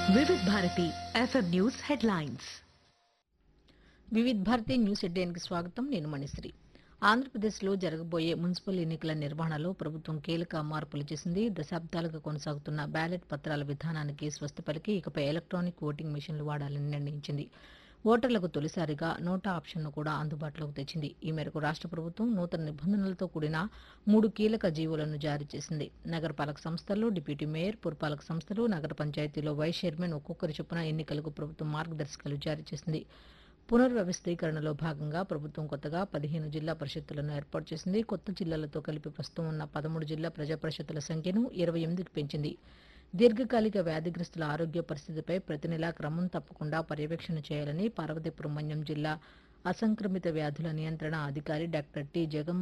వివిధ Bharati FM news headlines Vividh Bharati news హెడ్లైన్కి స్వాగతం నేను మణిశ్రీ ఆంధ్రప్రదేశ్లో జరగబోయే మున్సిపల్ ఎన్నికల నిర్వహణలో ప్రభుత్వం కీలక మార్పులు చేసింది దశాబ్దాలుగా కొనసాగుతున్న బ్యాలెట్ పత్రాల విధానానికి స్వస్తి పలికి ఇకపై ఎలక్ట్రానిక్ ఓటింగ్ మిషన్లు వాడాలని నిర్ణయించింది ఓటర్లకు తొలిసారిగా నోటా ఆప్షన్ను కూడా అందుబాటులోకి తెచ్చింది ఈ మేరకు రాష్ట్ర ప్రభుత్వం నూతన నిబంధనలతో కూడిన మూడు కీలక జీవోలను జారీ చేసింది నగరపాలక సంస్థల్లో డిప్యూటీ మేయర్ పురపాలక సంస్థలు నగర పంచాయతీలో వైస్ చైర్మన్ ఒక్కొక్కరి చొప్పున ఎన్నికలకు ప్రభుత్వం మార్గదర్శకాలు జారీ చేసింది పునర్వ్యవస్థీకరణలో భాగంగా ప్రభుత్వం కొత్తగా పదిహేను జిల్లా పరిషత్తులను ఏర్పాటు చేసింది కొత్త జిల్లాలతో కలిపి ప్రస్తుతం ఉన్న పదమూడు జిల్లా ప్రజా పరిషత్తుల సంఖ్యను ఇరవై ఎనిమిదికి పెంచింది దీర్ఘకాలిక వ్యాధిగ్రస్తుల ఆరోగ్య పరిస్థితిపై ప్రతి నెలా క్రమం తప్పకుండా పర్యవేక్షణ చేయాలని పార్వతీపురం మన్యం జిల్లా అసంక్రమిత వ్యాధుల నియంత్రణ అధికారి డాక్టర్ టి జగన్